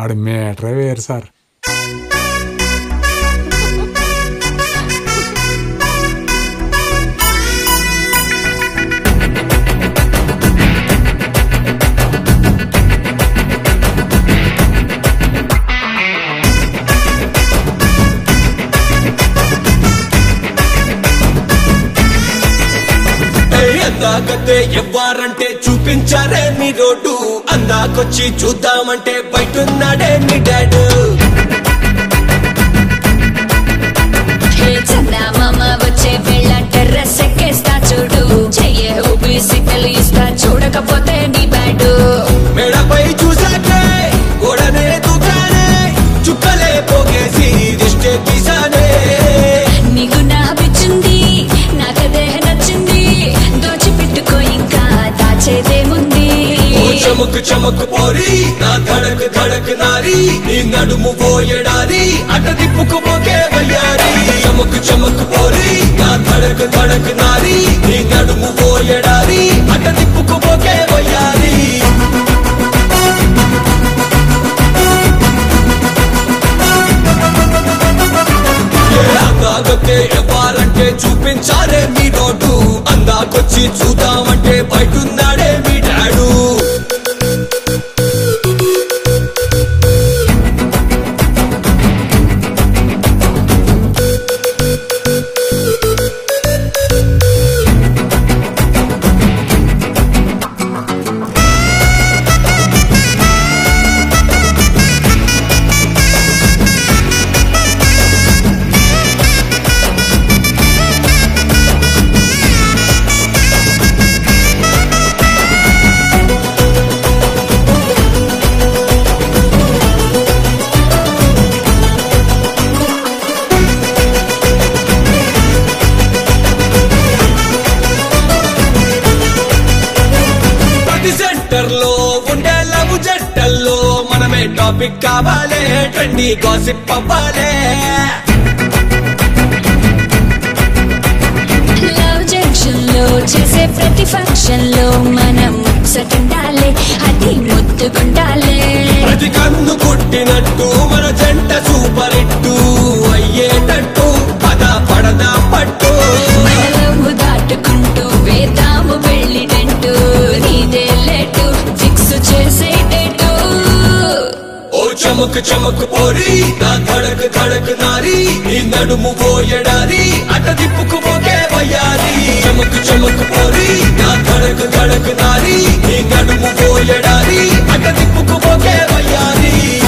ఆడు మేటరే వేరు సార్ ఏయ్ అందాకతే ఎవ్వారంటే చూపించారే మీ రోడ్డు అందాకొచ్చి చూద్దామంటే బయటున్నాడే మీ డాడు హే చందమామ వచ్చే వేళ టెర్రస్ ఎక్కేస్తా చూడు చెయ్యే ఊపి సిగ్నల్ ఇస్తా చూడకపోతే నీ బ్యాడు మెడపై చూసాకే గోడనే దూకానే చుక్కలే పోగేసి దిష్టే తీసానే నీకు నా పిచ్చింది నాకదే నచ్చింది దోచిపెట్టుకో ఇంకా దాచేదేముంది ఓ చమక్ చమక్ పోరి నా ధడక్ ధడక్ నారి నీ నడుము పోయడారి అట తిప్పుకు పోకే వయ్యారి చమక్ చమక్ పోరి నా ధడక్ ధడక్ నారి నీ నడుము పోయడారి అట తిప్పుకు పోకే వయ్యారి అందాకొచ్చే ఎవ్వారంటే చూపించారే మీ రోడ్డు అందాకొచ్చి చూద్దామంటే బయటున్నాడే మీ డాడు ప్రతి సెంటర్ లో ఉండే లవ్ జట్టల్లో మనమే టాపిక్ కావాలే ట్రెండీ గాసిప్ అవ్వాలే లవ్ జంక్షన్ లో చేసే ప్రతి ఫంక్షన్ లో మనం ముచ్చటుండాలే అది ముద్దుకుండాలే ప్రతి కన్ను కొట్టినట్టు మన జంట సూపర్ హిట్టు అయ్యేటట్టు పద పడదా పట్టు మనలో దాటుకుంటూ వేదాము వెళ్ళినట్టు నీదే లేటు ఫిక్స్ చేసేటట్టు ఓ చమక్ చమక్ పోరి నా ధడక్ ధడక్ నారి నీ నడుము పోయడారి అట తిప్పుకు పోకే వయ్యారి చమక్ చమక్ పోరి నా ధడక్ ధడక్ నారి నీ నడుము పోయడారి అట తిప్పుకు పోకే వయ్యారి